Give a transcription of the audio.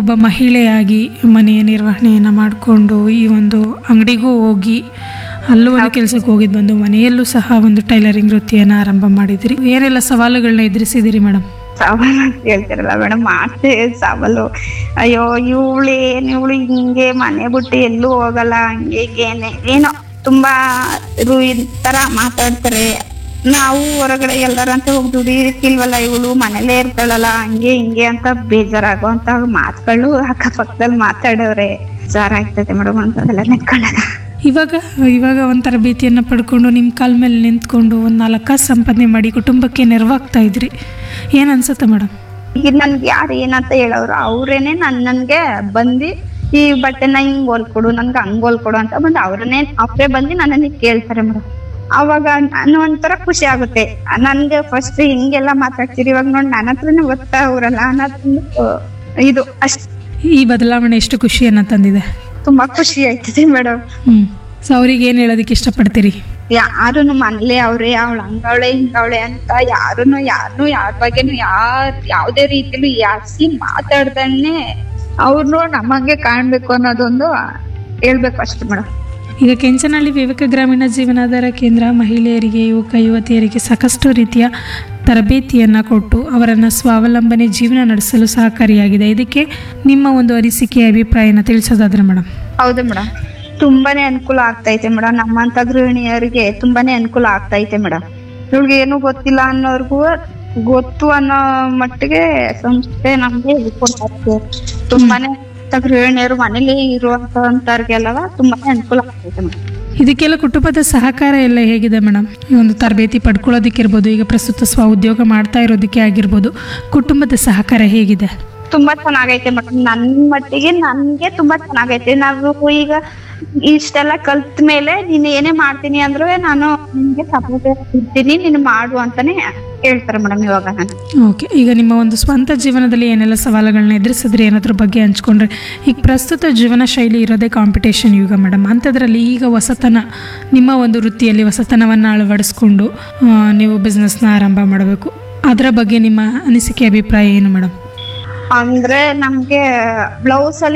ಒಬ್ಬ ಮಹಿಳೆಯಾಗಿ ಮನೆಯ ನಿರ್ವಹಣೆಯನ್ನು ಮಾಡಿಕೊಂಡು ಈ ಒಂದು ಅಂಗಡಿಗೂ ಹೋಗಿ ಅಲ್ಲೂ ಒಂದು ಕೆಲಸಕ್ಕೆ ಹೋಗಿದ್ದು ಬಂದು ಮನೆಯಲ್ಲೂ ಸಹ ಒಂದು ಟೈಲರಿಂಗ್ ವೃತ್ತಿಯನ್ನು ಆರಂಭ ಮಾಡಿದಿರಿ ಏನೆಲ್ಲ ಸವಾಲುಗಳನ್ನ ಎದುರಿಸಿದಿರಿ ಮೇಡಮ್ ಸವಾಲು ಅಂತ ಹೇಳ್ತಿರಲ್ಲ ಮೇಡಮ್ ಮಾಡ್ತೇವೆ ಸವಾಲು ಅಯ್ಯೋ ಇವಳೇನ್ ಇವಳು ಹಿಂಗೆ ಮನೆ ಬಿಟ್ಟು ಎಲ್ಲೂ ಹೋಗಲ್ಲ ಹಂಗೆ ಹೀಗೇನೆ ಏನೋ ತುಂಬಾ ರು ಈ ತರ ಮಾತಾಡ್ತಾರೆ ನಾವು ಹೊರಗಡೆ ಎಲ್ಲರಂತ ಹೋಗಿ ದುಡಿಯಕ್ಕಿಲ್ವಲ್ಲ ಇವಳು ಮನೇಲೇ ಇರ್ತಾಳಲ್ಲ ಹಂಗೆ ಹಿಂಗೆ ಅಂತ ಬೇಜಾರಾಗುವಂತ ಮಾತುಗಳು ಅಕ್ಕಪಕ್ಕದಲ್ಲಿ ಮಾತಾಡೋರೆ ಬೇಜಾರಾಗ್ತೈತೆ ಮೇಡಮ್ ಅಂತದೆಲ್ಲ ನೆನ್ಕೊಂಡಾಗ ಇವಾಗ ಇವಾಗ ಒಂದು ತರಬೇತಿಯನ್ನು ಪಡ್ಕೊಂಡು ನಿಮ್ಮ ಕಾಲ ಮೇಲೆ ನಿಂತ್ಕೊಂಡು ಒಂದು ನಾಲ್ಕು ಕಾಸು ಸಂಪಾದನೆ ಮಾಡಿ ಕುಟುಂಬಕ್ಕೆ ನೆರವಾಗ್ತಾ ಇದ್ರಿ ಏನು ಅನ್ಸುತ್ತೆ ಮೇಡಮ್ ಈಗ ನನ್ಗೆ ಯಾರು ಏನಂತ ಹೇಳೋರು ಅವ್ರೇನೆ ನನ್ ನನ್ಗೆ ಬಂದು ಈ ಬಟ್ಟೆನ ಹಿಂಗ್ ಹೊಲ್ಕೊಡು ನನ್ಗೆ ಹಂಗ್ ಹೊಲ್ಕೊಡು ಅಂತ ಬಂದು ಅವ್ರನ್ನೇ ಅವರೇ ಬಂದು ನನ್ನನ್ನ ಕೇಳ್ತಾರೆ ಮೇಡಮ್ ಅವಾಗ ನಾನು ಒಂಥರ ಖುಷಿ ಆಗುತ್ತೆ ನನ್ಗೆ ಫಸ್ಟ್ ಹಿಂಗೆಲ್ಲ ಮಾತಾಡ್ತೀರಿ ಇವಾಗ ನೋಡಿ ನನ್ನ ಹತ್ರನೇ ಗೊತ್ತಾ ಅವ್ರಲ್ಲ ಅನ್ನೋದೊಂದು ಇದು ಅಷ್ಟ್ ಈ ಬದಲಾವಣೆ ಎಷ್ಟು ಖುಷಿಯನ್ನು ತಂದಿದೆ ತುಂಬಾ ಖುಷಿ ಆಯ್ತದೆ ಮೇಡಮ್ ಹ್ಞೂ ಸೊ ಅವ್ರಿಗೆ ಏನು ಹೇಳೋದಕ್ಕೆ ಇಷ್ಟಪಡ್ತೀರಿ ಯಾರುನು ಮನೇಲಿ ಅವ್ರೆ ಅವಳು ಹಂಗವಳೆ ಹಿಂಗವಳೆ ಅಂತ ಯಾರುನು ಯಾರನ್ನು ಯಾರ ಬಗ್ಗೆನು ಯಾರ್ ಯಾವ್ದೇ ರೀತಿಲೂ ಯಾಸಿ ಮಾತಾಡ್ದನ್ನೇ ಅವ್ರನ್ನು ನಮ್ಮಂಗೆ ಕಾಣ್ಬೇಕು ಅನ್ನೋದೊಂದು ಹೇಳ್ಬೇಕು ಅಷ್ಟೇ ಮೇಡಮ್ ಈಗ ಕೆಂಚನಹಳ್ಳಿ ವಿವೇಕ ಗ್ರಾಮೀಣ ಜೀವನಾಧಾರ ಕೇಂದ್ರ ಮಹಿಳೆಯರಿಗೆ ಯುವಕ ಯುವತಿಯರಿಗೆ ಸಾಕಷ್ಟು ರೀತಿಯ ತರಬೇತಿಯನ್ನು ಕೊಟ್ಟು ಅವರನ್ನು ಸ್ವಾವಲಂಬನೆ ಜೀವನ ನಡೆಸಲು ಸಹಕಾರಿಯಾಗಿದೆ ಇದಕ್ಕೆ ನಿಮ್ಮ ಒಂದು ಅನಿಸಿಕೆ ಅಭಿಪ್ರಾಯನ ತಿಳಿಸೋದಾದ್ರೆ ಮೇಡಮ್ ಹೌದು ಮೇಡಮ್ ತುಂಬಾನೇ ಅನುಕೂಲ ಆಗ್ತೈತೆ ಮೇಡಮ್ ನಮ್ಮಂತ ಗೃಹಿಣಿಯರಿಗೆ ತುಂಬಾನೇ ಅನುಕೂಲ ಆಗ್ತೈತೆ ಮೇಡಮ್ ಇವ್ಳಿಗೆ ಏನು ಗೊತ್ತಿಲ್ಲ ಅನ್ನೋರ್ಗು ಗೊತ್ತು ಅನ್ನೋ ಮಟ್ಟಿಗೆ ಸಂಸ್ಥೆ ನಮ್ಗೆ ಕೊಡ್ತಾ ಇದೆ ತುಂಬಾನೇ ಅಂತ ಗೃಹಿಣಿಯರು ಮನೇಲಿ ಇರುವಂತವ್ರಿಗೆಲ್ಲವ ತುಂಬಾನೇ ಅನುಕೂಲ ಆಗ್ತೈತೆ ಮೇಡಮ್ ಇದಕ್ಕೆಲ್ಲ ಕುಟುಂಬದ ಸಹಕಾರ ಎಲ್ಲ ಹೇಗಿದೆ ಮೇಡಮ್ ಈ ಒಂದು ತರಬೇತಿ ಪಡ್ಕೊಳ್ಳೋದಕ್ಕಿರ್ಬೋದು ಈಗ ಪ್ರಸ್ತುತ ಸ್ವ ಉದ್ಯೋಗ ಮಾಡ್ತಾ ಇರೋದಕ್ಕೆ ಆಗಿರ್ಬೋದು ಕುಟುಂಬದ ಸಹಕಾರ ಹೇಗಿದೆ ತುಂಬಾ ಚೆನ್ನಾಗೈತೆ ಮೇಡಮ್ ನನ್ ಮಟ್ಟಿಗೆ ನನ್ಗೆ ತುಂಬಾ ಚೆನ್ನಾಗೈತೆ ನಾವು ಈಗ ಇಷ್ಟೆಲ್ಲ ಕಲ್ತ ಮೇಲೆ ನೀನ್ ಏನೇ ಮಾಡ್ತೀನಿ ಅಂದ್ರೂ ನಾನು ನಿನ್ಗೆ ಸಪೋರ್ಟ್ ಇರ್ತೀನಿ ನೀನು ಮಾಡು ಅಂತಾನೆ ಹೇಳ್ತಾರೆ ಮೇಡಮ್ ಇವಾಗ ನಾನು ಓಕೆ ಈಗ ನಿಮ್ಮ ಒಂದು ಸ್ವಂತ ಜೀವನದಲ್ಲಿ ಏನೆಲ್ಲ ಸವಾಲುಗಳನ್ನ ಎದುರಿಸಿದ್ರಿ ಅನ್ನೋದ್ರ ಬಗ್ಗೆ ಹಂಚ್ಕೊಂಡ್ರೆ ಈಗ ಪ್ರಸ್ತುತ ಜೀವನ ಶೈಲಿ ಇರೋದೇ ಕಾಂಪಿಟೇಷನ್ ಯುಗ ಮೇಡಮ್ ಅಂಥದ್ರಲ್ಲಿ ಈಗ ಹೊಸತನ ನಿಮ್ಮ ಒಂದು ವೃತ್ತಿಯಲ್ಲಿ ಹೊಸತನವನ್ನು ಅಳವಡಿಸ್ಕೊಂಡು ಆ, ನೀವು ಬಿಸ್ನೆಸ್ನ ಆರಂಭ ಮಾಡಬೇಕು ಅದರ ಬಗ್ಗೆ ನಿಮ್ಮ ಅನಿಸಿಕೆ ಅಭಿಪ್ರಾಯ ಏನು ಮೇಡಮ್ ಅಂದ್ರೆ ನಮ್ಗೆ ಬ್ಲೌಸ್ ಅಲ್ಲಿ